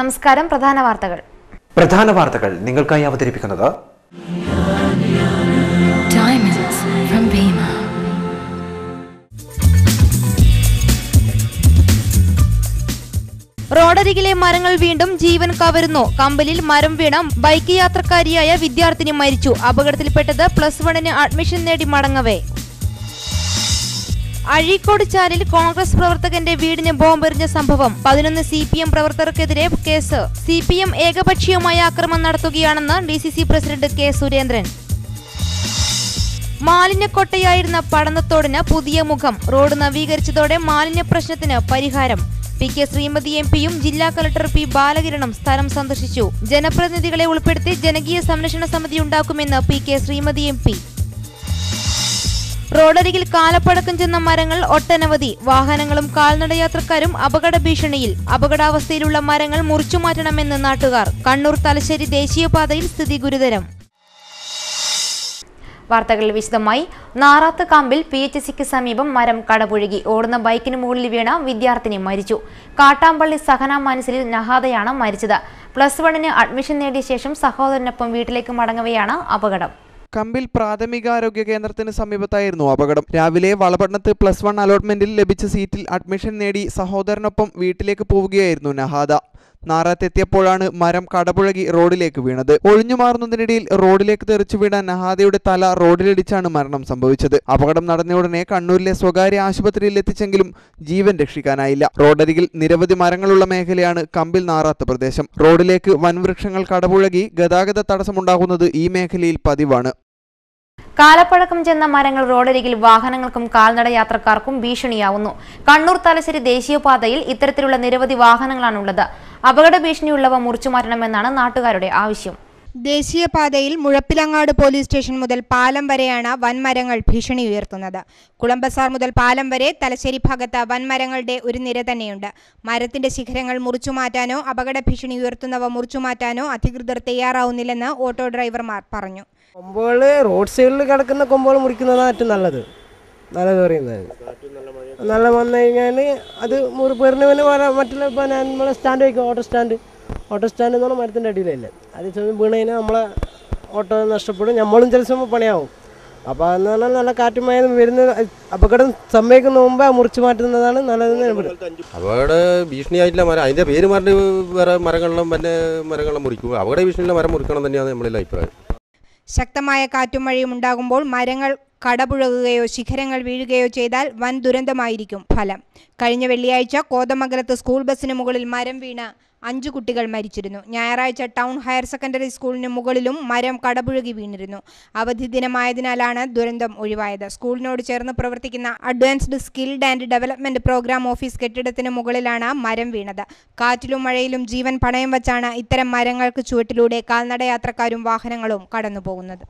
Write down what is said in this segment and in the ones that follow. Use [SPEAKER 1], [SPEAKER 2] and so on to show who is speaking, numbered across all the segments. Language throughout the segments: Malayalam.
[SPEAKER 1] നമസ്കാരം പ്രധാന വാർത്തകൾ
[SPEAKER 2] പ്രധാന വാർത്തകൾ നിങ്ങൾക്കായി അവതരിപ്പിക്കുന്നത്
[SPEAKER 3] Diamonds from Bima.
[SPEAKER 4] റോഡരികിലെ മരങ്ങൾ വീണ്ടും ജീവൻ കവരുന്നു കമ്പലിൽ മരം വീണ ബൈക്ക് യാത്രക്കാരിയായ വിദ്യാർത്ഥിനി മരിച്ചു അപകടത്തിൽപ്പെട്ടത് പ്ലസ് വണ്ണിന് അഡ്മിഷൻ നേടി മടങ്ങവേ അഴീക്കോട് ചാലിൽ കോൺഗ്രസ് പ്രവർത്തകന്റെ വീടിന് ബോംബെറിഞ്ഞ സംഭവം പതിനൊന്ന് സി പി എം പ്രവർത്തകർക്കെതിരെ കേസ് സി പി എം ഏകപക്ഷീയമായ ആക്രമണം നടത്തുകയാണെന്ന് D C C president K Surendran മാലിന്യക്കൊട്ടയായിരുന്ന പടന്നത്തോടിന് പുതിയ മുഖം റോഡ് നവീകരിച്ചതോടെ മാലിന്യ പ്രശ്നത്തിന് പരിഹാരം പി കെ ശ്രീമതി എം പിയും ജില്ലാ കളക്ടർ പി ബാലകിരണും സ്ഥലം സന്ദർശിച്ചു ജനപ്രതിനിധികളെ ഉൾപ്പെടുത്തി ജനകീയ സംരക്ഷണ സമിതി ഉണ്ടാക്കുമെന്ന് P K Sreemathi M P റോഡരികിൽ കാലപ്പഴക്കം ചെന്ന മരങ്ങൾ ഒട്ടനവധി വാഹനങ്ങളും കാൽനടയാത്രക്കാരും അപകട ഭീഷണിയിൽ അപകടാവസ്ഥയിലുള്ള മരങ്ങൾ മുറിച്ചുമാറ്റണമെന്ന് നാട്ടുകാർ കണ്ണൂർ തലശ്ശേരി ദേശീയപാതയിൽ സ്ഥിതി ഗുരുതരം
[SPEAKER 1] വാർത്തകൾ വിശദമായി നാറാത്ത് കാമ്പിൽ പി എച്ച് സിക്ക് സമീപം മരം കടപുഴകി ഓടുന്ന ബൈക്കിന് മുകളിൽ വീണ വിദ്യാർത്ഥിനി മരിച്ചു കാട്ടാമ്പള്ളി സഹന മനസ്സിലിൽ നഹാദയാണ് മരിച്ചത് പ്ലസ് വണ്ണിന് അഡ്മിഷൻ നേടിയ ശേഷം സഹോദരനൊപ്പം വീട്ടിലേക്ക് മടങ്ങവെയാണ് അപകടം
[SPEAKER 5] കമ്പിൽ പ്രാഥമികാരോഗ്യ കേന്ദ്രത്തിന് സമീപത്തായിരുന്നു അപകടം രാവിലെ വളപട്ടണത്ത് പ്ലസ് വൺ അലോട്ട്മെന്റിൽ ലഭിച്ച സീറ്റിൽ അഡ്മിഷൻ നേടി സഹോദരനൊപ്പം വീട്ടിലേക്ക് പോവുകയായിരുന്നു നഹാദ നാറാത്തെത്തിയപ്പോഴാണ് മരം കടപുഴകി റോഡിലേക്ക് വീണത് ഒഴിഞ്ഞു മാറുന്നതിനിടയിൽ റോഡിലേക്ക് തെറിച്ചു വീണ നഹാദയുടെ തല റോഡിലിടിച്ചാണ് മരണം സംഭവിച്ചത് അപകടം നടന്ന ഉടനെ കണ്ണൂരിലെ സ്വകാര്യ ആശുപത്രിയിൽ എത്തിച്ചെങ്കിലും ജീവൻ രക്ഷിക്കാനായില്ല റോഡരികിൽ നിരവധി മരങ്ങളുള്ള മേഖലയാണ് കമ്പിൽ നാറാത്ത പ്രദേശം റോഡിലേക്ക് വൻവൃക്ഷങ്ങൾ കടപുഴകി ഗതാഗത തടസ്സമുണ്ടാകുന്നത് ഈ മേഖലയിൽ പതിവാണ്
[SPEAKER 1] കാലപ്പഴക്കം ചെന്ന മരങ്ങൾ റോഡരികിൽ വാഹനങ്ങൾക്കും കാൽനട യാത്രക്കാർക്കും ഭീഷണിയാവുന്നു കണ്ണൂർ തലശ്ശേരി ദേശീയപാതയിൽ ഇത്തരത്തിലുള്ള നിരവധി വാഹനങ്ങളാണുള്ളത് അപകട ഭീഷണിയുള്ളവ മുറിച്ചുമാറ്റണമെന്നാണ് നാട്ടുകാരുടെ ആവശ്യം
[SPEAKER 6] ദേശീയപാതയിൽ മുഴപ്പിലങ്ങാട് പോലീസ് സ്റ്റേഷൻ മുതൽ പാലം വരെയാണ് വൻമരങ്ങൾ ഭീഷണി ഉയർത്തുന്നത് കുളമ്പസാർ മുതൽ പാലം വരെ തലശ്ശേരി ഭാഗത്ത് വൻമരങ്ങളുടെ ഒരു നിര തന്നെയുണ്ട് മരത്തിന്റെ ശിഖരങ്ങൾ മുറിച്ചുമാറ്റാനോ അപകട ഭീഷണി ഉയർത്തുന്നവ മുറിച്ചുമാറ്റാനോ അധികൃതർ തയ്യാറാവുന്നില്ലെന്ന് ഓട്ടോ ഡ്രൈവർമാർ പറഞ്ഞു
[SPEAKER 7] കൊമ്പുകൾ റോഡ് സൈഡിൽ കിടക്കുന്ന കൊമ്പുകൾ മുറിക്കുന്നതാണ് ഏറ്റവും നല്ലത് നല്ലത് പറയുന്നത് നല്ല വന്നു കഴിഞ്ഞാൽ അത് മുറി പെറിനവന് മറ്റുള്ള ഇപ്പോൾ നമ്മളെ സ്റ്റാൻഡ് വയ്ക്കും ഓട്ടോ സ്റ്റാൻഡ് ഓട്ടോ സ്റ്റാൻഡ് എന്ന് പറഞ്ഞാൽ മരത്തിൻ്റെ അടിയിലല്ലേ അത് സമയം വീണ് കഴിഞ്ഞാൽ നമ്മളെ ഓട്ടോ നഷ്ടപ്പെടും നമ്മളും ചില സമയം പണിയാവും അപ്പോൾ അതെന്ന് പറഞ്ഞാൽ നല്ല കാറ്റുമായും വരുന്ന അപകടം സംഭവിക്കുന്ന മുമ്പ് മുറിച്ച് മാറ്റുന്നതാണ് നല്ലതെന്ന് ഞാൻ പറയും
[SPEAKER 8] അപകട ഭീഷണിയായിട്ടില്ല മരം അതിൻ്റെ പേര് പറഞ്ഞ് വേറെ മരങ്ങളിലും പിന്നെ മരങ്ങളും മുറിക്കും അപകട ഭീഷണിയിലെ മരം മുറിക്കണം തന്നെയാണ് നമ്മളുടെ അഭിപ്രായം
[SPEAKER 6] ശക്തമായ കാറ്റും മഴയും ഉണ്ടാകുമ്പോൾ മരങ്ങൾ കടപുഴകുകയോ ശിഖരങ്ങൾ വീഴുകയോ ചെയ്താൽ വൻ ദുരന്തമായിരിക്കും ഫലം കഴിഞ്ഞ വെള്ളിയാഴ്ച കോതമംഗലത്ത് സ്കൂൾ ബസ്സിന് മുകളിൽ മരം വീണ് അഞ്ചു കുട്ടികൾ മരിച്ചിരുന്നു ഞായറാഴ്ച ടൗൺ ഹയർ സെക്കൻഡറി സ്കൂളിന് മുകളിലും മരം കടപുഴകി വീണിരുന്നു അവധി ദിനമായതിനാലാണ് ദുരന്തം ഒഴിവായത് സ്കൂളിനോട് ചേർന്ന് പ്രവർത്തിക്കുന്ന advanced skilled and development programme office കെട്ടിടത്തിന് മുകളിലാണ് മരം വീണത് കാറ്റിലും മഴയിലും ജീവൻ പണയം വച്ചാണ് ഇത്തരം മരങ്ങൾക്ക് ചുവട്ടിലൂടെ കാൽനടയാത്രക്കാരും വാഹനങ്ങളും കടന്നുപോകുന്നത്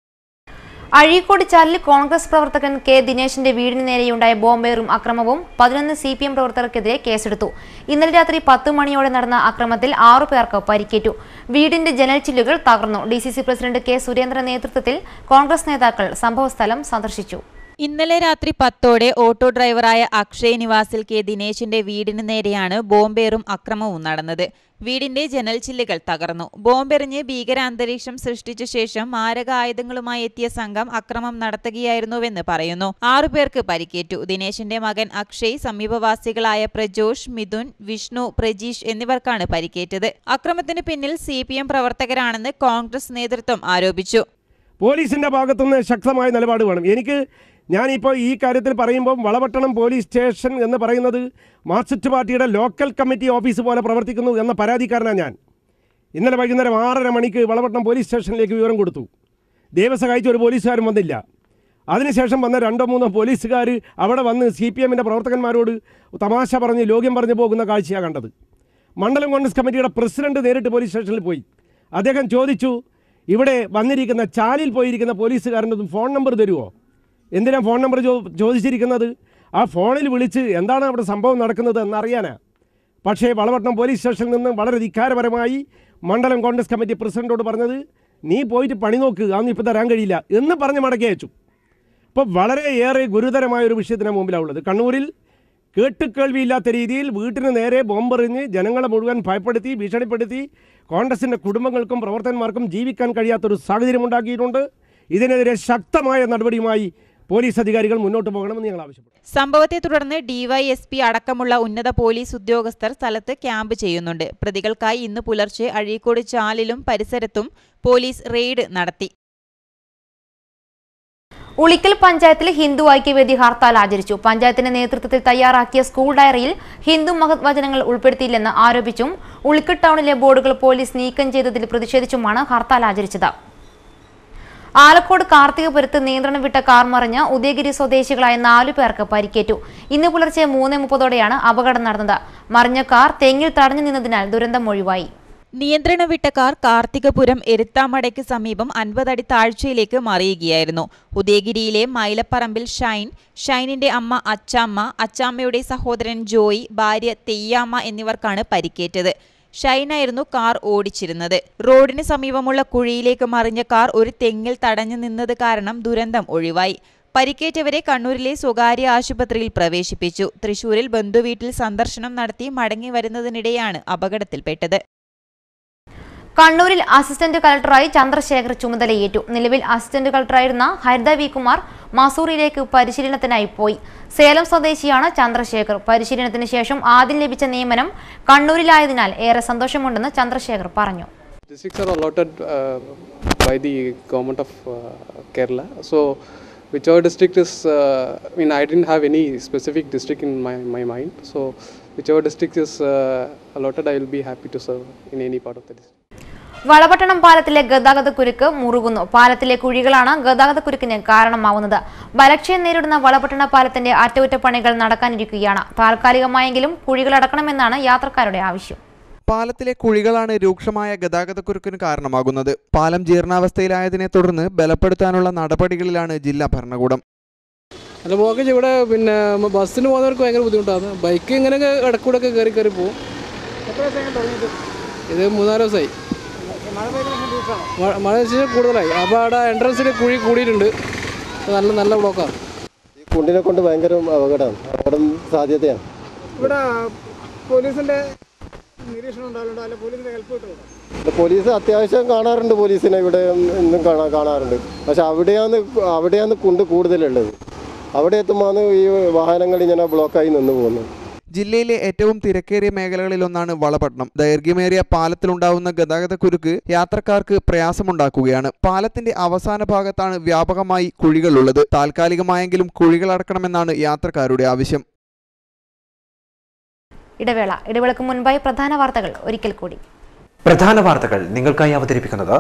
[SPEAKER 1] അഴീക്കോട് ചാലിൽ കോൺഗ്രസ് പ്രവർത്തകൻ കെ ദിനേശിന്റെ വീടിന് നേരെയുണ്ടായ ബോംബേറും അക്രമവും പതിനൊന്ന് സി പി എം പ്രവർത്തകർക്കെതിരെ കേസെടുത്തു ഇന്നലെ രാത്രി പത്ത് മണിയോടെ നടന്ന അക്രമത്തിൽ ആറു പേർക്ക് പരിക്കേറ്റു വീടിന്റെ ജനൽ ചില്ലുകൾ തകർന്നു D C C president K Surendran നേതൃത്വത്തിൽ കോൺഗ്രസ് നേതാക്കൾ സംഭവസ്ഥലം സന്ദർശിച്ചു
[SPEAKER 9] ഇന്നലെ രാത്രി പത്തോടെ ഓട്ടോ ഡ്രൈവറായ അക്ഷയ് നിവാസിൽ കെ ദിനേശിന്റെ വീടിന് നേരെയാണ് ബോംബേറും അക്രമവും നടന്നത് വീടിന്റെ ജനൽ ചില്ലുകൾ തകർന്നു ബോംബെറിഞ്ഞ് ഭീകരാന്തരീക്ഷം സൃഷ്ടിച്ച ശേഷം മാരക ആയുധങ്ങളുമായി എത്തിയ സംഘം അക്രമം നടത്തുകയായിരുന്നുവെന്ന് പറയുന്നു ആറുപേർക്ക് പരിക്കേറ്റു ദിനേശിന്റെ മകൻ അക്ഷയ് സമീപവാസികളായ പ്രജോഷ് മിഥുൻ വിഷ്ണു പ്രജീഷ് എന്നിവർക്കാണ് പരിക്കേറ്റത് അക്രമത്തിന് പിന്നിൽ സി പ്രവർത്തകരാണെന്ന് കോൺഗ്രസ് നേതൃത്വം ആരോപിച്ചു
[SPEAKER 10] പോലീസിൻ്റെ ഭാഗത്തുനിന്ന് ശക്തമായ നിലപാട് വേണം എനിക്ക് ഞാനിപ്പോൾ ഈ കാര്യത്തിൽ പറയുമ്പോൾ വളപട്ടണം പോലീസ് സ്റ്റേഷൻ എന്ന് പറയുന്നത് മാർക്സിസ്റ്റ് പാർട്ടിയുടെ ലോക്കൽ കമ്മിറ്റി ഓഫീസ് പോലെ പ്രവർത്തിക്കുന്നു എന്ന പരാതിക്കാരനാണ് ഞാൻ ഇന്നലെ വൈകുന്നേരം ആറര മണിക്ക് വളപട്ടണം പോലീസ് സ്റ്റേഷനിലേക്ക് വിവരം കൊടുത്തു ദൈവം സഹായിച്ച ഒരു പോലീസുകാരും വന്നില്ല അതിനുശേഷം വന്ന രണ്ടോ മൂന്നോ പോലീസുകാർ അവിടെ വന്ന് സി പി എമ്മിൻ്റെ പ്രവർത്തകന്മാരോട് തമാശ പറഞ്ഞ് ലോക്യം പറഞ്ഞു പോകുന്ന കാഴ്ചയാണ് കണ്ടത് മണ്ഡലം കോൺഗ്രസ് കമ്മിറ്റിയുടെ പ്രസിഡന്റ് നേരിട്ട് പോലീസ് സ്റ്റേഷനിൽ പോയി അദ്ദേഹം ചോദിച്ചു ഇവിടെ വന്നിരിക്കുന്ന ചാലിൽ പോയിരിക്കുന്ന പോലീസുകാരൻ്റെ ഫോൺ നമ്പർ തരുമോ എന്തിനാ ഫോൺ നമ്പർ ചോ ചോദിച്ചിരിക്കുന്നത് ആ ഫോണിൽ വിളിച്ച് എന്താണ് അവിടെ സംഭവം നടക്കുന്നത് എന്നറിയാനാ പക്ഷേ വളപട്ടണം പോലീസ് സ്റ്റേഷനിൽ നിന്ന് വളരെ ധിക്കാരപരമായി മണ്ഡലം കോൺഗ്രസ് കമ്മിറ്റി പ്രസിഡന്റോട് പറഞ്ഞത് നീ പോയിട്ട് പണി നോക്ക് അതൊന്നും ഇപ്പോൾ തരാൻ കഴിയില്ല എന്ന് പറഞ്ഞ് മടക്കി അയച്ചു അപ്പോൾ വളരെ ഏറെ ഗുരുതരമായ ഒരു വിഷയത്തിന് മുമ്പിലാണ് ഉള്ളത് കണ്ണൂരിൽ കേട്ടുകേൾവിയില്ലാത്ത രീതിയിൽ വീട്ടിന് നേരെ ബോംബെറിഞ്ഞ് ജനങ്ങളെ മുഴുവൻ ഭയപ്പെടുത്തി ഭീഷണിപ്പെടുത്തി കോൺഗ്രസിൻ്റെ കുടുംബങ്ങൾക്കും പ്രവർത്തകന്മാർക്കും ജീവിക്കാൻ കഴിയാത്തൊരു സാഹചര്യം ഉണ്ടാക്കിയിട്ടുണ്ട് ഇതിനെതിരെ ശക്തമായ നടപടിയുമായി പോലീസ് അധികാരികൾ മുന്നോട്ട് പോകണമെന്ന് ഞങ്ങൾ ആവശ്യപ്പെടുന്നു
[SPEAKER 9] സംഭവത്തെ തുടർന്ന് ഡിവൈഎസ്പി അടക്കമുള്ള ഉന്നത പോലീസ് ഉദ്യോഗസ്ഥർ സ്ഥലത്ത് ക്യാമ്പ് ചെയ്യുന്നുണ്ട് പ്രതികൾക്കായി ഇന്ന് പുലർച്ചെ അഴീക്കോട് ചാലിലും പരിസരത്തും പോലീസ് റെയ്ഡ് നടത്തി
[SPEAKER 1] ഉളിക്കൽ പഞ്ചായത്തിൽ ഹിന്ദു ഐക്യവേദി ഹർത്താൽ ആചരിച്ചു പഞ്ചായത്തിന്റെ നേതൃത്വത്തിൽ തയ്യാറാക്കിയ സ്കൂൾ ഡയറിയിൽ ഹിന്ദു മഹത് വചനങ്ങൾ ഉൾപ്പെടുത്തിയില്ലെന്ന് ആരോപിച്ചും ഉളിക്കൽ ടൗണിലെ ബോർഡുകൾ പോലീസ് നീക്കം ചെയ്തതിൽ പ്രതിഷേധിച്ചുമാണ് ഹർത്താൽ ആചരിച്ചത് ആലക്കോട് കാർത്തികപുരത്ത് നിയന്ത്രണം വിട്ട കാർ മറിഞ്ഞ് ഉദയഗിരി സ്വദേശികളായ നാലു പേർക്ക് പരിക്കേറ്റു ഇന്ന് പുലർച്ചെ മൂന്ന് മുപ്പതോടെയാണ് അപകടം നടന്നത് മറിഞ്ഞ കാർ തെങ്ങിൽ തടഞ്ഞു നിന്നതിനാൽ ദുരന്തം ഒഴിവായി
[SPEAKER 9] നിയന്ത്രണം വിട്ട കാർ കാർത്തികപുരം എരുത്താമടയ്ക്ക് സമീപം അൻപതടി താഴ്ചയിലേക്ക് മറിയുകയായിരുന്നു ഉദയഗിരിയിലെ മൈലപ്പറമ്പിൽ ഷൈൻ ഷൈനിന്റെ അമ്മ അച്ചാമ്മ അച്ചാമ്മയുടെ സഹോദരൻ ജോയി ഭാര്യ തെയ്യാമ്മ എന്നിവർക്കാണ് പരിക്കേറ്റത് ഷൈനായിരുന്നു കാർ ഓടിച്ചിരുന്നത് റോഡിന് സമീപമുള്ള കുഴിയിലേക്ക് മറിഞ്ഞ കാർ ഒരു തെങ്ങിൽ തടഞ്ഞു നിന്നത് കാരണം ദുരന്തം ഒഴിവായി പരിക്കേറ്റവരെ കണ്ണൂരിലെ സ്വകാര്യ ആശുപത്രിയിൽ പ്രവേശിപ്പിച്ചു തൃശൂരിൽ ബന്ധുവീട്ടിൽ സന്ദർശനം നടത്തി മടങ്ങി വരുന്നതിനിടെയാണ് അപകടത്തിൽപ്പെട്ടത്
[SPEAKER 1] കണ്ണൂരിൽ അസിസ്റ്റന്റ് കളക്ടറായി ചന്ദ്രശേഖർ ചുമതലയേറ്റു നിലവിൽ അസിസ്റ്റന്റ് കളക്ടറായിരുന്ന ഹരിത വി കുമാർ മസൂറിലേക്ക് പരിശീലനത്തിനായി പോയി സേലം സ്വദേശിയാണ് ചന്ദ്രശേഖർ പരിശീലനത്തിന് ശേഷം ആദ്യം ലഭിച്ച നിയമനം കണ്ണൂരിലായതിനാൽ ഏറെ സന്തോഷമുണ്ടെന്ന് ചന്ദ്രശേഖർ പറഞ്ഞു
[SPEAKER 11] Districts are allotted uh, by the government of uh, Kerala. So, whichever district is, uh, I mean, I didn't have any specific district in my, my mind. So, whichever district is uh, allotted, I will be happy to serve in any part of the district.
[SPEAKER 1] Valapattanam പാലത്തിലെ ഗതാഗത കുരുക്ക് മുറുകുന്നു പാലത്തിലെ കുഴികളാണ് ഗതാഗത കുരുക്കിന് കാരണമാവുന്നത് ബലക്ഷയം നേരിടുന്ന വളപട്ടണ പാലത്തിന്റെ അറ്റകുറ്റപ്പണികൾ നടക്കാനിരിക്കുകയാണ് താൽക്കാലികമായെങ്കിലും കുഴികൾ അടക്കണമെന്നാണ് യാത്രക്കാരുടെ ആവശ്യം
[SPEAKER 5] പാലത്തിലെ കുഴികളാണ് രൂക്ഷമായ ഗതാഗതക്കുരുക്കിന് കാരണമാകുന്നത് പാലം ജീർണാവസ്ഥയിലായതിനെ തുടർന്ന് ബലപ്പെടുത്താനുള്ള നടപടികളിലാണ് ജില്ലാ ഭരണകൂടം
[SPEAKER 11] അല്ല പോകേജ് ഇവിടെ പിന്നെ ബസ്സിന് പോകുന്നവർക്ക് ഭയങ്കര ബുദ്ധിമുട്ടാണ് ബൈക്ക് ഇങ്ങനെ ഇടക്കൂടെ ഒക്കെ കയറി കയറി പോകും ഇത് മൂന്നാല് ദിവസമായി മഴ മഴ വെച്ചാൽ കൂടുതലായി അപ്പോൾ അവിടെ എൻട്രൻസിൽ കുഴി കൂടിയിട്ടുണ്ട് നല്ല നല്ല ബ്ലോക്കാണ്
[SPEAKER 12] ഈ കുണ്ടിനെ കൊണ്ട് ഭയങ്കര അപകടമാണ് അപകടം സാധ്യതയാണ്
[SPEAKER 13] ഇവിടെ പോലീസിന്റെ നിരീക്ഷണം ഉണ്ടാവലുണ്ടോ അല്ലെ പോലീസിന്റെ ഹെൽപ്പ് കിട്ടുന്നുണ്ടോ
[SPEAKER 12] ഇവിടെ പോലീസ് അത്യാവശ്യം കാണാറുണ്ട് പോലീസിനെ ഇവിടെ ഇന്നും കാണാ കാണാറുണ്ട് പക്ഷെ അവിടെയാണ് അവിടെയാണ് കുണ്ട് കൂടുതലുള്ളത് അവിടെ എത്തുമ്പോൾ ഈ വാഹനങ്ങൾ ഇങ്ങനെ ബ്ലോക്കായി നിന്ന് പോകുന്നത്
[SPEAKER 5] ജില്ലയിലെ ഏറ്റവും തിരക്കേറിയ മേഖലകളിലൊന്നാണ് വളപട്ടണം ദൈർഘ്യമേറിയ പാലത്തിലുണ്ടാവുന്ന ഗതാഗതക്കുരുക്ക് യാത്രക്കാർക്ക് പ്രയാസമുണ്ടാക്കുകയാണ് പാലത്തിന്റെ അവസാന ഭാഗത്താണ് വ്യാപകമായി കുഴികളുള്ളത് താൽക്കാലികമായെങ്കിലും കുഴികൾ അടക്കണമെന്നാണ് യാത്രക്കാരുടെ ആവശ്യം
[SPEAKER 1] ഇടവേള ഇടവേളക്ക് മുൻപായി പ്രധാന വാർത്തകൾ ഒരിക്കൽ കൂടി
[SPEAKER 2] പ്രധാന വാർത്തകൾ നിങ്ങൾക്കായി അവതരിപ്പിക്കുന്നത്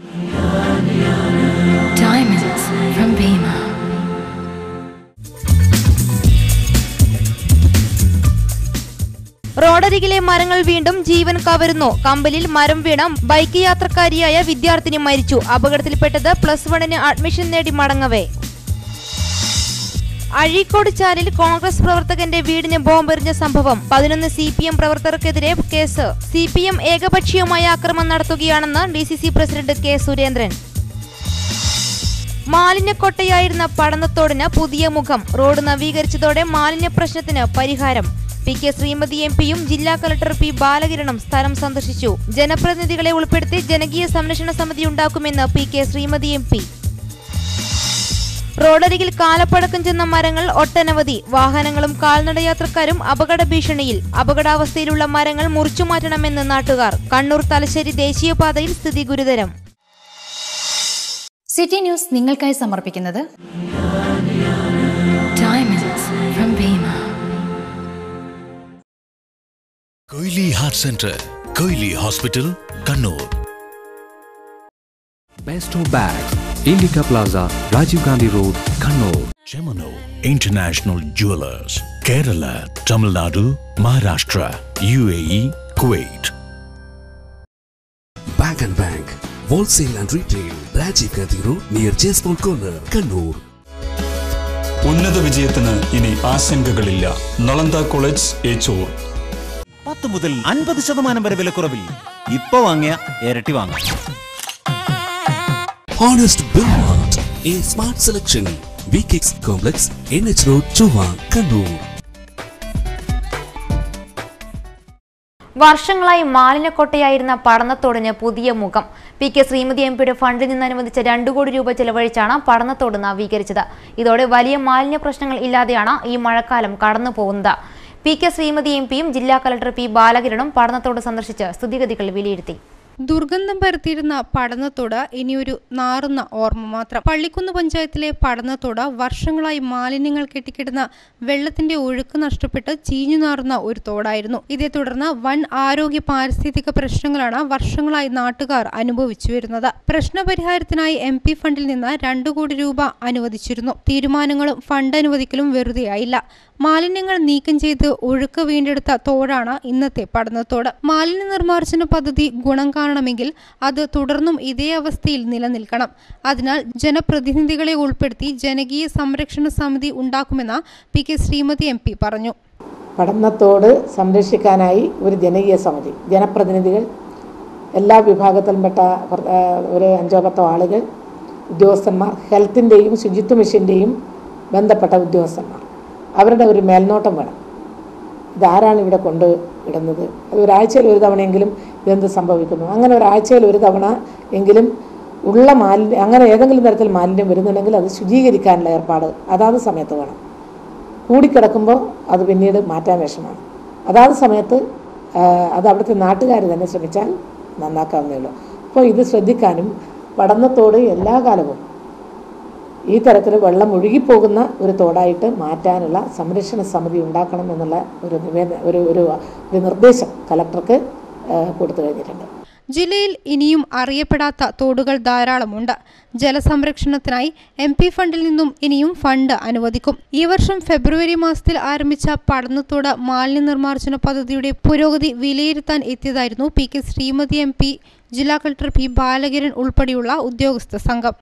[SPEAKER 3] Diamonds from Bima.
[SPEAKER 4] റോഡരികിലെ മരങ്ങൾ വീണ്ടും ജീവൻ കവരുന്നു കമ്പലിൽ മരം വീണ ബൈക്ക് യാത്രക്കാരിയായ വിദ്യാർത്ഥിനി മരിച്ചു അപകടത്തിൽപ്പെട്ടത് പ്ലസ് വണ്ണിന് അഡ്മിഷൻ നേടി മടങ്ങവേ അഴീക്കോട് ചാലിൽ കോൺഗ്രസ് പ്രവർത്തകന്റെ വീടിന് ബോംബെറിഞ്ഞ സംഭവം പതിനൊന്ന് സി പി എം പ്രവർത്തകർക്കെതിരെ കേസ് സി പി എം ഏകപക്ഷീയമായ ആക്രമണം നടത്തുകയാണെന്ന് D C C president K Surendran മാലിന്യക്കൊട്ടയായിരുന്ന പടന്നത്തോടിന് പുതിയ മുഖം റോഡ് നവീകരിച്ചതോടെ മാലിന്യ പ്രശ്നത്തിന് പരിഹാരം പി കെ ശ്രീമതി എം പിയും ജില്ലാ കളക്ടർ പി ബാലകിരണും സ്ഥലം സന്ദർശിച്ചു ജനപ്രതിനിധികളെ ഉൾപ്പെടുത്തി ജനകീയ സംരക്ഷണ സമിതി ഉണ്ടാക്കുമെന്ന് P K Sreemathi M P റോഡരികിൽ കാലപ്പഴക്കം ചെന്ന മരങ്ങൾ ഒട്ടനവധി വാഹനങ്ങളും കാൽനടയാത്രക്കാരും അപകട ഭീഷണിയിൽ അപകടാവസ്ഥയിലുള്ള മരങ്ങൾ മുറിച്ചു മാറ്റണമെന്ന് നാട്ടുകാർ കണ്ണൂർ തലശ്ശേരി ദേശീയപാതയിൽ സ്ഥിതി ഗുരുതരം
[SPEAKER 3] സിറ്റി ന്യൂസ് നിങ്ങൾക്കായി സമർപ്പിക്കുന്നത് Diamonds from Bima.
[SPEAKER 14] Koyili heart centre Koyili hospital Kannur
[SPEAKER 15] Besto Bags, Indica Plaza, Rajiv Gandhi Road, Kannur.
[SPEAKER 14] ചെമനോ international jewellers Kerala Tamil Nadu Maharashtra U A E Kuwait
[SPEAKER 16] Bag and Bank, Wholesale and Retail, Rajiv Gandhi Road near Chespol Corner, Kannur.
[SPEAKER 17] ഉന്നത വിജയത്തിന് ഇനി ആശങ്കകളില്ല നളന്ദ കോളേജ് ഏച്ചൂർ
[SPEAKER 18] പത്ത് മുതൽ അൻപത് ശതമാനം വരെ വിലക്കുറവിൽ ഇപ്പൊ വാങ്ങിയ ഇരട്ടി വാങ്ങാം
[SPEAKER 16] Honest Bill Mart, a smart selection. VKX Complex, NH Road, Chuva, Kannur.
[SPEAKER 1] വർഷങ്ങളായി മാലിന്യക്കൊട്ടയായിരുന്ന പടന്നത്തോടിന് പുതിയ മുഖം പി കെ ശ്രീമതി എം പിയുടെ ഫണ്ടിൽ നിന്ന് അനുവദിച്ച രണ്ടു കോടി രൂപ ചെലവഴിച്ചാണ് പടന്നത്തോട് നവീകരിച്ചത് ഇതോടെ വലിയ മാലിന്യ പ്രശ്നങ്ങൾ ഇല്ലാതെയാണ് ഈ മഴക്കാലം കടന്നു പോകുന്നത് പി കെ ശ്രീമതി എം പിയും ജില്ലാ കലക്ടർ പി ബാലകിരണും പടന്നത്തോട് സന്ദർശിച്ച് സ്ഥിതിഗതികൾ വിലയിരുത്തി
[SPEAKER 6] ദുർഗന്ധം പരത്തിയിരുന്ന പഠനത്തോട് ഇനിയൊരു നാറുന്ന ഓർമ്മ മാത്രം പള്ളിക്കുന്ന് പഞ്ചായത്തിലെ പഠനത്തോട് വർഷങ്ങളായി മാലിന്യങ്ങൾ കെട്ടിക്കിടന്ന വെള്ളത്തിന്റെ ഒഴുക്ക് നഷ്ടപ്പെട്ട് ചീഞ്ഞു നാറുന്ന ഒരു തോടായിരുന്നു ഇതേ തുടർന്ന് വൻ ആരോഗ്യ പാരിസ്ഥിതിക പ്രശ്നങ്ങളാണ് വർഷങ്ങളായി നാട്ടുകാർ അനുഭവിച്ചു വരുന്നത് പ്രശ്നപരിഹാരത്തിനായി എം പി ഫണ്ടിൽ നിന്ന് രണ്ടു കോടി രൂപ അനുവദിച്ചിരുന്നു തീരുമാനങ്ങളും ഫണ്ട് അനുവദിക്കലും വെറുതെയായില്ല മാലിന്യങ്ങൾ നീക്കം ചെയ്ത് ഒഴുക്ക് വീണ്ടെടുത്ത തോടാണ് ഇന്നത്തെ പഠനത്തോട് മാലിന്യ നിർമ്മാർജ്ജന പദ്ധതി ഗുണം കാണണമെങ്കിൽ അത് തുടർന്നും ഇതേ അവസ്ഥയിൽ നിലനിൽക്കണം അതിനാൽ ജനപ്രതിനിധികളെ ഉൾപ്പെടുത്തി ജനകീയ സംരക്ഷണ സമിതി ഉണ്ടാക്കുമെന്ന് P K Sreemathi M P പറഞ്ഞു
[SPEAKER 19] പഠനത്തോട് സംരക്ഷിക്കാനായി ഒരു ജനകീയ സമിതി ജനപ്രതിനിധികൾ എല്ലാ വിഭാഗത്തിലുംപ്പെട്ട പ്ര- ആ, ഒരു അഞ്ചോ പത്തോ ആളുകൾ ഉദ്യോഗസ്ഥന്മാർ ഹെൽത്തിൻ്റെയും ശുചിത്വ മിഷൻ്റെയും ബന്ധപ്പെട്ട ഉദ്യോഗസ്ഥന്മാർ അവരുടെ ഒരു മേൽനോട്ടം വേണം ഇതാരാണ് ഇവിടെ കൊണ്ട് ഇടുന്നത് അത് ഒരാഴ്ചയിൽ ഒരു തവണയെങ്കിലും ഇതെന്ത് സംഭവിക്കുന്നു അങ്ങനെ ഒരാഴ്ചയിൽ ഒരു തവണ എങ്കിലും ഉള്ള മാലിന്യം അങ്ങനെ ഏതെങ്കിലും തരത്തിൽ മാലിന്യം വരുന്നുണ്ടെങ്കിൽ അത് ശുചീകരിക്കാനുള്ള ഏർപ്പാട് അതാത് സമയത്ത് വേണം കൂടിക്കിടക്കുമ്പോൾ അത് പിന്നീട് മാറ്റാൻ വിഷമമാണ് അതാത് സമയത്ത് ആ, അത് അവിടുത്തെ നാട്ടുകാർ തന്നെ ശ്രമിച്ചാൽ നന്നാക്കാവുന്നേ ഉള്ളൂ അപ്പോൾ ഇത് ശ്രദ്ധിക്കാനും പഠനത്തോട് എല്ലാ കാലവും ഈ തരത്തിൽ വെള്ളം ഒഴുകിപ്പോകുന്ന ഒരു തോടായിട്ട് മാറ്റാനുള്ള സംരക്ഷണ സമിതി ഉണ്ടാക്കണം എന്നുള്ള ഒരു നിവേദന ഒരു ഒരു ഒരു നിർദ്ദേശം കലക്ടർക്ക് ആ, കൊടുത്തു കഴിഞ്ഞിട്ടുണ്ട്
[SPEAKER 6] ജില്ലയിൽ ഇനിയും അറിയപ്പെടാത്ത തോടുകൾ ധാരാളമുണ്ട് ജലസംരക്ഷണത്തിനായി എം പി ഫണ്ടിൽ നിന്നും ഇനിയും ഫണ്ട് അനുവദിക്കും ഈ വർഷം ഫെബ്രുവരി മാസത്തിൽ ആരംഭിച്ച പഠനത്തോട് മാലിന്യ നിർമ്മാർജ്ജന പദ്ധതിയുടെ പുരോഗതി വിലയിരുത്താൻ എത്തിയതായിരുന്നു P K Sreemathi M P ജില്ലാ കളക്ടർ പി ബാലകിരൺ ഉൾപ്പെടെയുള്ള ഉദ്യോഗസ്ഥ സംഘം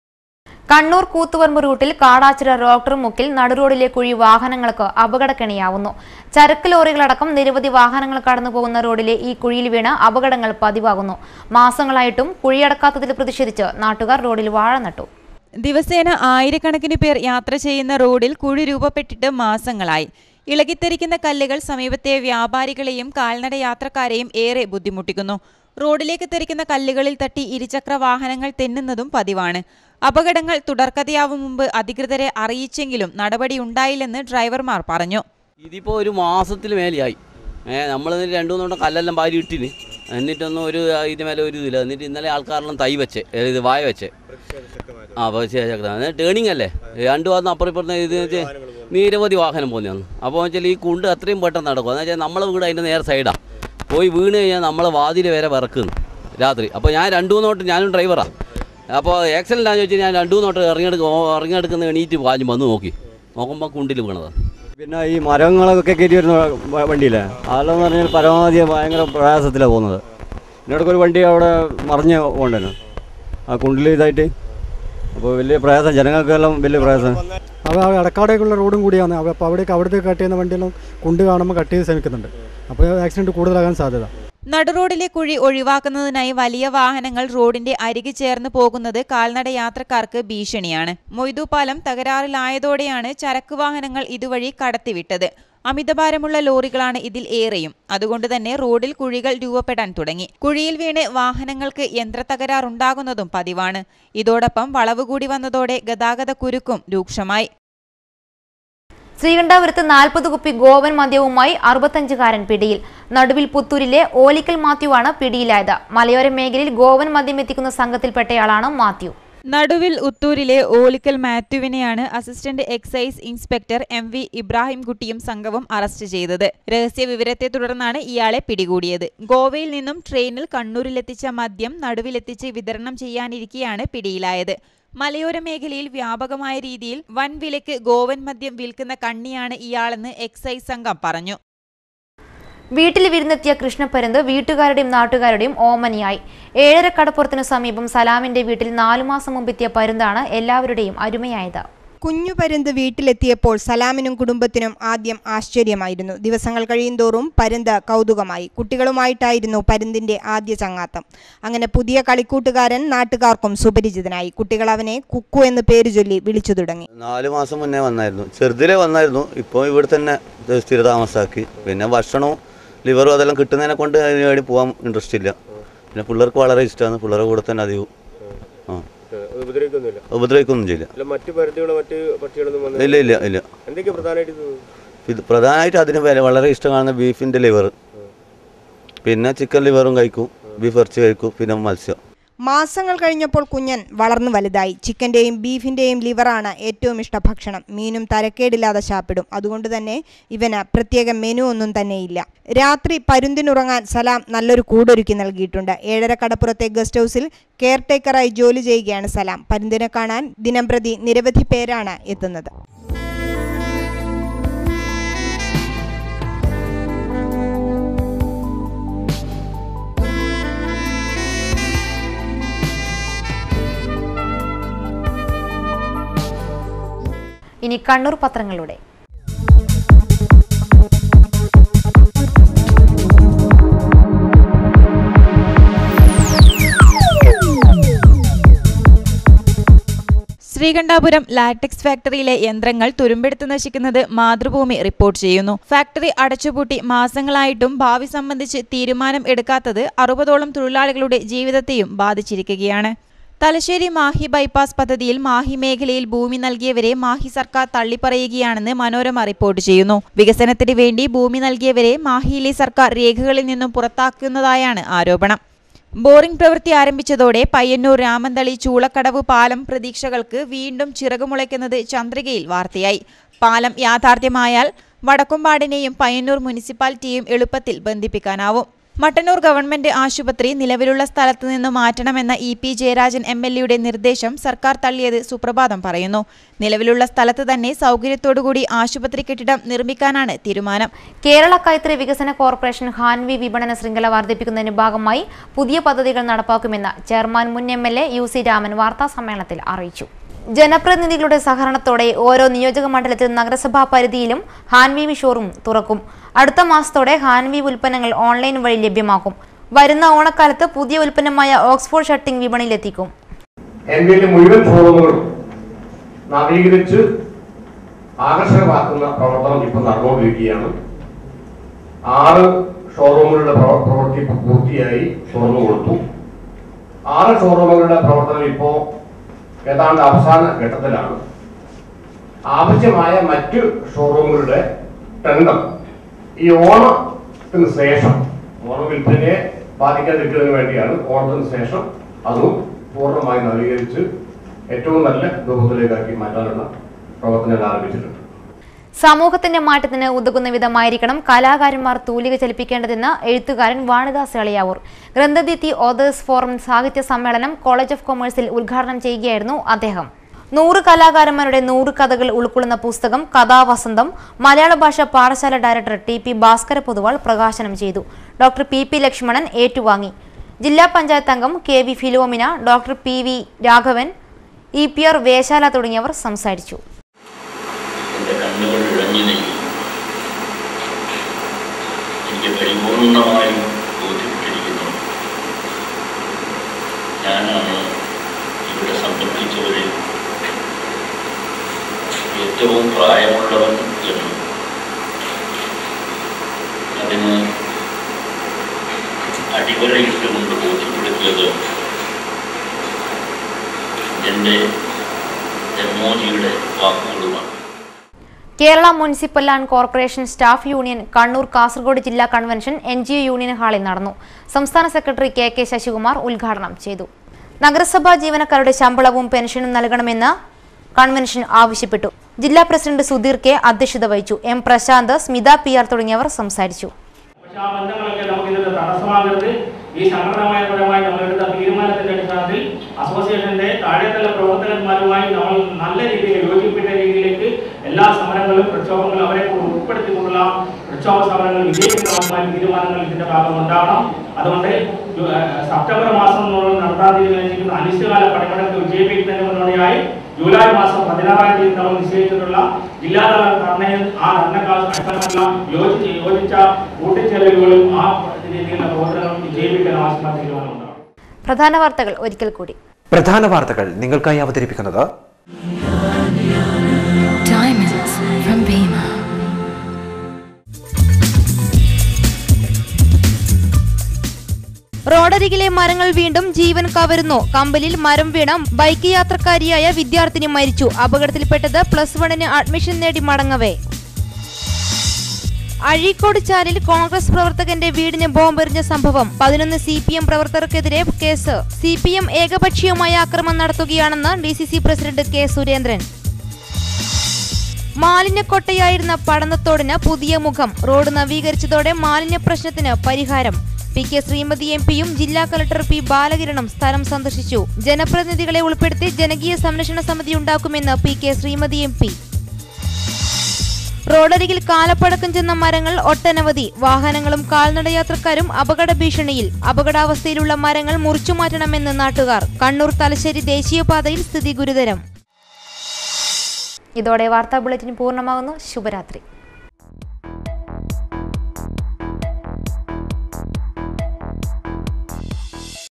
[SPEAKER 1] കണ്ണൂർ കൂത്തുപറമ്പ് റൂട്ടിൽ കാടാച്ചിറ ഡോക്ടർ മുക്കിൽ നടുറോഡിലെ കുഴി വാഹനങ്ങൾക്ക് അപകടക്കെണിയാവുന്നു ചരക്ക് ലോറികളടക്കം നിരവധി വാഹനങ്ങൾ കടന്നു പോകുന്ന റോഡിലെ ഈ കുഴിയിൽ വീണ് അപകടങ്ങൾ പതിവാകുന്നു മാസങ്ങളായിട്ടും കുഴിയടക്കാത്തതിൽ പ്രതിഷേധിച്ച് നാട്ടുകാർ റോഡിൽ വാഴ നട്ടു
[SPEAKER 9] ദിവസേന ആയിരക്കണക്കിന് പേർ യാത്ര ചെയ്യുന്ന റോഡിൽ കുഴി രൂപപ്പെട്ടിട്ട് മാസങ്ങളായി ഇളകിത്തെറിക്കുന്ന കല്ലുകൾ സമീപത്തെ വ്യാപാരികളെയും കാൽനട യാത്രക്കാരെയും ഏറെ ബുദ്ധിമുട്ടിക്കുന്നു റോഡിലേക്ക് തെറിക്കുന്ന കല്ലുകളിൽ തട്ടി ഇരുചക്ര വാഹനങ്ങൾ തെന്നുന്നതും പതിവാണ് അപകടങ്ങൾ തുടർക്കഥയാവും മുമ്പ് അധികൃതരെ അറിയിച്ചെങ്കിലും നടപടി ഉണ്ടായില്ലെന്ന് ഡ്രൈവർമാർ പറഞ്ഞു
[SPEAKER 20] ഇതിപ്പോൾ ഒരു മാസത്തിൽ മേലെയായി ഏ നമ്മൾ രണ്ടു മൂന്ന് വട്ടം കല്ലെല്ലാം വാരി ഇട്ടിന് എന്നിട്ടൊന്നും ഒരു ആ, ഇതിന് മേലെ ഒരു ഇതില്ല എന്നിട്ട് ഇന്നലെ ആൾക്കാരെല്ലാം തൈ വെച്ച് ഏ, ഇത് വായ വെച്ച് ആ പ്രതിഷേധ ടേണിംഗ് അല്ലേ രണ്ടു ഭാഗത്തും അപ്പുറം ഇപ്പുറം ഇത് വെച്ച് നിരവധി വാഹനം പോകുന്നതാണ് അപ്പോൾ വെച്ചാൽ ഈ കുണ്ട് അത്രയും പെട്ടെന്ന് നടക്കും എന്ന് വെച്ചാൽ നമ്മളെ വീട് അതിൻ്റെ നേരെ സൈഡാണ് പോയി വീണ് കഴിഞ്ഞാൽ നമ്മളെ വാതിൽ വരെ വിറക്കുന്നു രാത്രി അപ്പോൾ ഞാൻ രണ്ടു മൂന്ന് തൊട്ട് ഞാനും ഡ്രൈവറാണ് അപ്പോൾ ആക്സിഡൻ്റ് ആണെന്ന് വെച്ചാൽ ഞാൻ രണ്ടു മൂന്ന് തൊട്ട് ഇറങ്ങിയെടുക്കും ഇറങ്ങിയെടുക്കുന്ന എണീറ്റ് പാഞ്ഞ് വന്ന് നോക്കി നോക്കുമ്പോൾ കുണ്ടിൽ വീണതാണ്
[SPEAKER 21] പിന്നെ ഈ മരങ്ങളൊക്കെ കയറ്റി വരുന്ന വ- വണ്ടിയില്ലേ അതെല്ലാം പറഞ്ഞാൽ പരമാവധി ഭയങ്കര പ്രയാസത്തിലാണ് പോകുന്നത് ഇതിനിടയ്ക്ക് ഒരു വണ്ടി അവിടെ മറിഞ്ഞ് പോകണ്ടല്ലോ ആ കുണ്ടിൽ ഇതായിട്ട് അപ്പോൾ വലിയ പ്രയാസം ജനങ്ങൾക്കെല്ലാം വലിയ പ്രയാസം
[SPEAKER 22] അവ ഇടക്കാടേക്കുള്ള റോഡും കൂടിയാണ് അവ അപ്പോൾ അവിടേക്ക് അവിടത്തേക്ക് കട്ട് ചെയ്യുന്ന വണ്ടിയെല്ലാം കുണ്ട് കാണുമ്പോൾ കട്ട് ചെയ്ത് ശ്രമിക്കുന്നുണ്ട് അപ്പോൾ ആക്സിഡൻറ്റ് കൂടുതലാകാൻ സാധ്യത
[SPEAKER 9] നടുറോഡിലെ കുഴി ഒഴിവാക്കുന്നതിനായി വലിയ വാഹനങ്ങൾ റോഡിന്റെ അരികെ ചേർന്ന് പോകുന്നത് കാൽനട യാത്രക്കാർക്ക് ഭീഷണിയാണ് മൊയ്തു പാലം തകരാറിലായതോടെയാണ് ചരക്ക് വാഹനങ്ങൾ ഇതുവഴി കടത്തിവിട്ടത് അമിതഭാരമുള്ള ലോറികളാണ് ഇതിൽ ഏറെയും അതുകൊണ്ട് തന്നെ റോഡിൽ കുഴികൾ രൂപപ്പെടാൻ തുടങ്ങി കുഴിയിൽ വീണ് വാഹനങ്ങൾക്ക് യന്ത്രത്തകരാറുണ്ടാകുന്നതും പതിവാണ് ഇതോടൊപ്പം വളവ് കൂടി വന്നതോടെ ഗതാഗത കുരുക്കും രൂക്ഷമായി
[SPEAKER 1] ശ്രീകണ്ഠാപുരത്ത് നാൽപ്പത് കുപ്പി ഗോവൻ മദ്യവുമായി അറുപത്തഞ്ചുകാരൻ പിടിയിൽ നടുവിൽ പുത്തൂരിലെ ഓലിക്കൽ മാത്യുവാണ് പിടിയിലായത് മലയോര മേഖലയിൽ ഗോവൻ മദ്യം എത്തിക്കുന്ന സംഘത്തിൽപ്പെട്ടയാളാണ് മാത്യു
[SPEAKER 9] നടുവിൽ ഉത്തൂരിലെ ഓലിക്കൽ മാത്യുവിനെയാണ് assistant excise inspector M V ഇബ്രാഹിംകുട്ടിയും സംഘവും അറസ്റ്റ് ചെയ്തത് രഹസ്യ വിവരത്തെ തുടർന്നാണ് ഇയാളെ പിടികൂടിയത് ഗോവയിൽ നിന്നും ട്രെയിനിൽ കണ്ണൂരിലെത്തിച്ച മദ്യം നടുവിലെത്തിച്ച് വിതരണം ചെയ്യാനിരിക്കെയാണ് പിടിയിലായത് മലയോര മേഖലയിൽ വ്യാപകമായ രീതിയിൽ വൻ വിലയ്ക്ക് ഗോവൻ മദ്യം വിൽക്കുന്ന കണ്ണിയാണ് ഇയാളെന്ന് എക്സൈസ് സംഘം പറഞ്ഞു
[SPEAKER 1] വീട്ടിൽ വിരുന്നെത്തിയ കൃഷ്ണപ്പരുന്ത് വീട്ടുകാരുടെയും നാട്ടുകാരുടെയും ഓമനിയായി ഏഴര കടപ്പുറത്തിനു സമീപം സലാമിന്റെ വീട്ടിൽ നാലു മാസം മുമ്പെത്തിയ പരുന്താണ് എല്ലാവരുടെയും അരുമയായത്
[SPEAKER 6] കുഞ്ഞു പരുന്ത് വീട്ടിലെത്തിയപ്പോൾ സലാമിനും കുടുംബത്തിനും ആദ്യം ആശ്ചര്യമായിരുന്നു ദിവസങ്ങൾ കഴിയുന്തോറും പരുന്ത് കൗതുകമായി കുട്ടികളുമായിട്ടായിരുന്നു പരുന്തിന്റെ ആദ്യ ചങ്ങാത്തം അങ്ങനെ പുതിയ കളിക്കൂട്ടുകാരൻ നാട്ടുകാർക്കും സുപരിചിതനായി കുട്ടികൾ അവനെ കുക്കു എന്ന് പേര് ചൊല്ലി വിളിച്ചു തുടങ്ങി
[SPEAKER 23] നാല് മാസം മുന്നേ വന്നായിരുന്നു ചെറുതിലെ വന്നായിരുന്നു ഇപ്പോൾ ഇവിടെ തന്നെ സ്ഥിരതാമസാക്കി പിന്നെ ഭക്ഷണവും
[SPEAKER 20] ലിവറും അതെല്ലാം കിട്ടുന്നതിനെ കൊണ്ട് അതിന് വേണ്ടി പോകാൻ ഇൻട്രസ്റ്റ് ഇല്ല പിന്നെ പിള്ളേർക്ക് വളരെ ഇഷ്ടമാണ് പിള്ളേരുടെ കൂടെ തന്നെ അധികവും ആ
[SPEAKER 7] ഉപദ്രവിക്കൊന്നുമില്ല
[SPEAKER 20] ഉപദ്രവിക്കൊന്നും ചെയ്യില്ല
[SPEAKER 7] അല്ല മറ്റു പരിധികളോ മറ്റ് പക്ഷികളൊന്നും വന്ന്
[SPEAKER 20] ഇല്ല ഇല്ല ഇല്ല
[SPEAKER 7] എന്തൊക്കെയാ പ്രധാനമായിട്ട് ഇത്
[SPEAKER 20] ഇത് പ്രധാനമായിട്ട് അതിന് വില വളരെ ഇഷ്ടമാണ് ബീഫിൻ്റെ ലിവർ പിന്നെ ചിക്കൻ ലിവറും കഴിക്കും ബീഫ് ഇറച്ചി കഴിക്കും പിന്നെ മത്സ്യം
[SPEAKER 6] മാസങ്ങൾ കഴിഞ്ഞപ്പോൾ കുഞ്ഞൻ വളർന്നു വലുതായി ചിക്കന്റെയും ബീഫിന്റെയും ലിവറാണ് ഏറ്റവും ഇഷ്ട ഭക്ഷണം മീനും തരക്കേടില്ലാതെ ശാപ്പിടും അതുകൊണ്ട് തന്നെ ഇവന് പ്രത്യേക മെനു ഒന്നും തന്നെയില്ല രാത്രി പരുന്തിനുറങ്ങാൻ സലാം നല്ലൊരു കൂടൊരുക്കി നൽകിയിട്ടുണ്ട് ഏഴര കടപ്പുറത്തെ ഗസ്റ്റ് ഹൗസിൽ കെയർ ടേക്കറായി ജോലി ചെയ്യുകയാണ് സലാം പരുന്തിനെ കാണാൻ ദിനംപ്രതി നിരവധി പേരാണ് എത്തുന്നത്
[SPEAKER 1] ഇനി കണ്ണൂർ പത്രങ്ങളുടെ
[SPEAKER 9] ശ്രീകണ്ഠാപുരം ലാറ്റക്സ് ഫാക്ടറിയിലെ യന്ത്രങ്ങൾ തുരുമ്പെടുത്ത് നശിക്കുന്നത് മാതൃഭൂമി റിപ്പോർട്ട് ചെയ്യുന്നു ഫാക്ടറി അടച്ചുപൂട്ടി മാസങ്ങളായിട്ടും ഭാവി സംബന്ധിച്ച് തീരുമാനം എടുക്കാത്തത് അറുപതോളം തൊഴിലാളികളുടെ ജീവിതത്തെയും ബാധിച്ചിരിക്കുകയാണ് തലശ്ശേരി മാഹി ബൈപ്പാസ് പദ്ധതിയിൽ മാഹി മേഖലയിൽ ഭൂമി നൽകിയവരെ മാഹി സർക്കാർ തള്ളിപ്പറയുകയാണെന്ന് മനോരമ റിപ്പോർട്ട് ചെയ്യുന്നു വികസനത്തിന് വേണ്ടി ഭൂമി നൽകിയവരെ മാഹിയിലെ സർക്കാർ രേഖകളിൽ നിന്നും പുറത്താക്കുന്നതായാണ് ആരോപണം ബോറിംഗ് പ്രവൃത്തി ആരംഭിച്ചതോടെ പയ്യന്നൂർ രാമന്തളി ചൂളക്കടവ് പാലം പ്രതീക്ഷകൾക്ക് വീണ്ടും ചിറകുമുളയ്ക്കുന്നത് ചന്ദ്രികയിൽ വാർത്തയായി പാലം യാഥാർത്ഥ്യമായാൽ വടക്കുംപാടിനെയും പയ്യന്നൂർ മുനിസിപ്പാലിറ്റിയും എളുപ്പത്തിൽ ബന്ധിപ്പിക്കാനാവും മട്ടന്നൂർ ഗവൺമെന്റ് ആശുപത്രി നിലവിലുള്ള സ്ഥലത്ത് നിന്ന് മാറ്റണമെന്ന E P Jayarajan M L എയുടെ നിർദ്ദേശം സർക്കാർ തള്ളിയത് സുപ്രഭാതം പറയുന്നു നിലവിലുള്ള സ്ഥലത്ത് തന്നെ സൗകര്യത്തോടുകൂടി ആശുപത്രി കെട്ടിടം നിർമ്മിക്കാനാണ് തീരുമാനം
[SPEAKER 1] കേരള കൈത്തറി വികസന കോർപ്പറേഷൻ ഹാൻവി വിപണന ശൃംഖല വർദ്ധിപ്പിക്കുന്നതിന് ഭാഗമായി പുതിയ പദ്ധതികൾ നടപ്പാക്കുമെന്ന് ചെയർമാൻ മുൻ M L A U C Raman വാർത്താ സമ്മേളനത്തിൽ അറിയിച്ചു ജനപ്രതിനിധികളുടെ സഹകരണത്തോടെ ഓരോ നിയോജക മണ്ഡലത്തിലും നഗരസഭാ പരിധിയിലും ഹാൻവി ഷോറൂം തുറക്കും അടുത്ത മാസത്തോടെ ഹാൻവി ഉൽപ്പന്നങ്ങൾ ഓൺലൈൻ വഴി ലഭ്യമാക്കും വരുന്ന ഓണക്കാലത്ത് പുതിയ ഉൽപ്പന്നമായ ഓക്സ്ഫോർഡ് ഷർട്ടിംഗ് വിപണിയിലെത്തിക്കും
[SPEAKER 8] എൻവിയിലെ മുഴുവൻ ഷോറൂമുകളും നവീകരിച്ച് ആകർഷകമാക്കുന്ന പ്രവർത്തനം ഇപ്പോൾ നടന്നുകൊണ്ടിരിക്കുകയാണ് ആറ് ഷോറൂമുകളുടെ പ്രവ- പ്രവൃത്തി ഇപ്പോൾ പൂർത്തിയായി തുറന്നു കൊടുത്തു ആറ് ഷോറൂമുകളുടെ പ്രവർത്തനം ഇപ്പോൾ ഏതാണ്ട് അവസാന ഘട്ടത്തിലാണ് ആവശ്യമായ മറ്റ് ഷോറൂമുകളുടെ ടെണ്ടർ ഈ ഓണത്തിന് ശേഷം ഓണ വിൽപ്പനയെ ബാധിക്കാതിരിക്കുന്നതിന് വേണ്ടിയാണ് ഓണത്തിന് ശേഷം അതും പൂർണ്ണമായി നവീകരിച്ച് ഏറ്റവും നല്ല രൂപത്തിലേക്കാക്കി മാറ്റാനുള്ള പ്രവർത്തനങ്ങൾ ആരംഭിച്ചിട്ടുണ്ട്
[SPEAKER 1] സമൂഹത്തിന്റെ മാറ്റത്തിന് ഉതകുന്ന വിധമായിരിക്കണം കലാകാരന്മാർ തൂലിക ചലിപ്പിക്കേണ്ടതെന്ന് എഴുത്തുകാരൻ വാണിദാസ് എളിയാവൂർ ഗ്രന്ഥദീപ്തി ഓതേഴ്സ് ഫോറം സാഹിത്യ സമ്മേളനം കോളേജ് ഓഫ് കൊമേഴ്സിൽ ഉദ്ഘാടനം ചെയ്യുകയായിരുന്നു അദ്ദേഹം നൂറ് കലാകാരന്മാരുടെ നൂറ് കഥകൾ ഉൾക്കൊള്ളുന്ന പുസ്തകം കഥാവസന്തം മലയാള ഭാഷ പാഠശാല director T P Bhaskara Poduval പ്രകാശനം ചെയ്തു ഡോക്ടർ പി പി ലക്ഷ്മണൻ ഏറ്റുവാങ്ങി ജില്ലാ പഞ്ചായത്ത് അംഗം K V Philomina doctor P V Raghavan E P R Veshala തുടങ്ങിയവർ സംസാരിച്ചു
[SPEAKER 23] എൻ്റെ കണ്ണുകൾ ഇഴഞ്ഞു നീങ്ങി എനിക്ക് പരിപൂർണമായും ബോധ്യപ്പെട്ടിരിക്കുന്നു ഞാനാണ് ഇവിടെ സംബന്ധിച്ചവരിൽ ഏറ്റവും പ്രായമുള്ളവൻ എന്ന് അതിന് അടിവരയിട്ടുകൊണ്ട് ബോധ്യപ്പെടുത്തിയത് എൻ്റെ എമോജിയുടെ വാക്കുകളുമാണ്
[SPEAKER 1] Kerala municipal and corporation staff union Kannur Kasaragod ജില്ലാ convention N G O union ഹാളിൽ നടന്നു സംസ്ഥാന സെക്രട്ടറി കെ കെ ശശികുമാർ ഉദ്ഘാടനം ചെയ്തു നഗരസഭാ ജീവനക്കാരുടെ ശമ്പളവും പെൻഷനും നൽകണമെന്ന് കൺവെൻഷൻ ആവശ്യപ്പെട്ടു ജില്ലാ പ്രസിഡന്റ് സുധീർ കെ അധ്യക്ഷത വഹിച്ചു M Prashanth Smitha P R തുടങ്ങിയവർ സംസാരിച്ചു
[SPEAKER 24] പക്ഷെ ആ ബന്ധങ്ങളൊക്കെ നമുക്ക് ഇതിന്റെ തടസ്സമാകരുത് ഈ സംഘടനാപരമായി നമ്മളെടുത്ത തീരുമാനത്തിന്റെ അടിസ്ഥാനത്തിൽ അസോസിയേഷന്റെ താഴെത്തല പ്രവർത്തകന്മാരുമായി നമ്മൾ നല്ല രീതിയിൽ യോജിപ്പിച്ച രീതിയിലേക്ക് എല്ലാ സമരങ്ങളും പ്രക്ഷോഭങ്ങളും അവരെ കൂടി ഉൾപ്പെടുത്തിക്കൊണ്ടുള്ള പ്രക്ഷോഭ സമരങ്ങൾ വിജയിക്കുന്നതുമായ തീരുമാനങ്ങൾ ഇതിന്റെ ഭാഗം ഉണ്ടാവണം അതുകൊണ്ട് ജു- ഏഹ് സെപ്റ്റംബർ മാസം നമ്മൾ നടത്താൻ തീരുമാനിച്ചിരിക്കുന്ന അനിശ്ചിതകാല പണിമുടക്ക് വിജയിപ്പിക്കുന്നതിന് മുന്നോടിയായി ജൂലൈ മാസം പതിനാറാം തീയതി നമ്മൾ നിശ്ചയിച്ചിട്ടുള്ള ജില്ലാതല ധർണയിൽ ആ ധർണക്കാർക്കുള്ള യോജിച്ച് യോജിച്ച കൂട്ടിച്ചേരലുകളും ആ രീതിയിലുള്ള പ്രവർത്തനങ്ങളും വിജയിപ്പിക്കാൻ ആവശ്യമായ തീരുമാനമുണ്ടാകും
[SPEAKER 1] പ്രധാന വാർത്തകൾ ഒരിക്കൽ കൂടി
[SPEAKER 2] പ്രധാന വാർത്തകൾ നിങ്ങൾക്കായി അവതരിപ്പിക്കുന്നത്
[SPEAKER 3] Diamonds from Bima.
[SPEAKER 4] റോഡരികിലെ മരങ്ങൾ വീണ്ടും ജീവൻ കവരുന്നു കമ്പലിൽ മരം വീണ ബൈക്ക് യാത്രക്കാരിയായ വിദ്യാർത്ഥിനി മരിച്ചു അപകടത്തിൽപ്പെട്ടത് പ്ലസ് വണ്ണിന് അഡ്മിഷൻ നേടി മടങ്ങവേ അഴീക്കോട് ചാലിൽ കോൺഗ്രസ് പ്രവർത്തകന്റെ വീടിന് ബോംബെറിഞ്ഞ സംഭവം പതിനൊന്ന് സി പി എം പ്രവർത്തകർക്കെതിരെ കേസ് സി പി എം ഏകപക്ഷീയമായ ആക്രമണം നടത്തുകയാണെന്ന് D C C president K Surendran മാലിന്യക്കൊട്ടയായിരുന്ന പടന്നത്തോടിന് പുതിയ മുഖം റോഡ് നവീകരിച്ചതോടെ മാലിന്യ പ്രശ്നത്തിന് പരിഹാരം പി കെ ശ്രീമതി എം പിയും ജില്ലാ കളക്ടർ പി ബാലകിരണും സ്ഥലം സന്ദർശിച്ചു ജനപ്രതിനിധികളെ ഉൾപ്പെടുത്തി ജനകീയ സംരക്ഷണ സമിതി ഉണ്ടാക്കുമെന്ന് P K Sreemathi M P റോഡരികിൽ കാലപ്പഴക്കം ചെന്ന മരങ്ങൾ ഒട്ടനവധി വാഹനങ്ങളും കാൽനടയാത്രക്കാരും അപകട ഭീഷണിയിൽ അപകടാവസ്ഥയിലുള്ള മരങ്ങൾ മുറിച്ചു മാറ്റണമെന്ന് നാട്ടുകാർ കണ്ണൂർ തലശ്ശേരി ദേശീയപാതയിൽ സ്ഥിതി ഗുരുതരം
[SPEAKER 1] ഇതോടെ വാർത്താ ബുള്ളറ്റിൻ പൂർണ്ണമാകുന്നു ശുഭരാത്രി